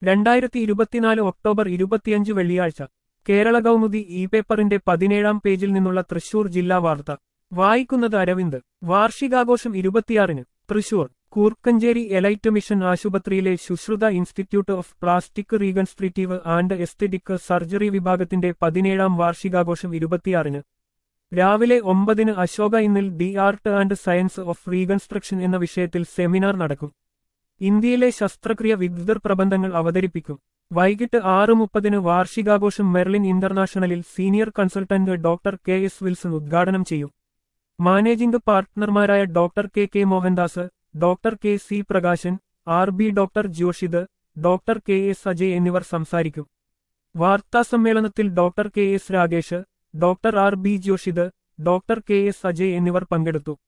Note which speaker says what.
Speaker 1: രണ്ടായിരത്തി ഇരുപത്തിനാല് ഒക്ടോബർ ഇരുപത്തിയഞ്ച് വെള്ളിയാഴ്ച കേരള കൗമുദി ഇ പേപ്പറിന്റെ പതിനേഴാം പേജിൽ നിന്നുള്ള തൃശൂർ ജില്ലാ വാർത്ത വായിക്കുന്നത് അരവിന്ദ് വാർഷികാഘോഷം ഇരുപത്തിയാറിന് തൃശൂർ കൂർക്കഞ്ചേരി എലൈറ്റ് മിഷൻ ആശുപത്രിയിലെ Sushrutha institute of plastic reconstructive and aesthetic surgery വിഭാഗത്തിന്റെ പതിനേഴാം വാർഷികാഘോഷം ഇരുപത്തിയാറിന് രാവിലെ ഒമ്പതിന് അശോക ഇന്നിൽ the art and science of reconstruction എന്ന വിഷയത്തിൽ സെമിനാർ നടക്കും ഇന്ത്യയിലെ ശസ്ത്രക്രിയ വിദഗ്ധർ പ്രബന്ധങ്ങൾ അവതരിപ്പിക്കും വൈകിട്ട് ആറ് മുപ്പതിന് വാർഷികാഘോഷം മെർലിൻ ഇന്റർനാഷണലിൽ senior consultant doctor K S Wilson ഉദ്ഘാടനം ചെയ്യും മാനേജിംഗ് പാർട്ട്ണർമാരായ doctor K K Mohandas doctor K C Prakashan R B doctor Joshith doctor K S Ajay എന്നിവർ സംസാരിക്കും വാർത്താസമ്മേളനത്തിൽ doctor K S Ragesh doctor R B Joshith doctor K S Ajay എന്നിവർ പങ്കെടുത്തു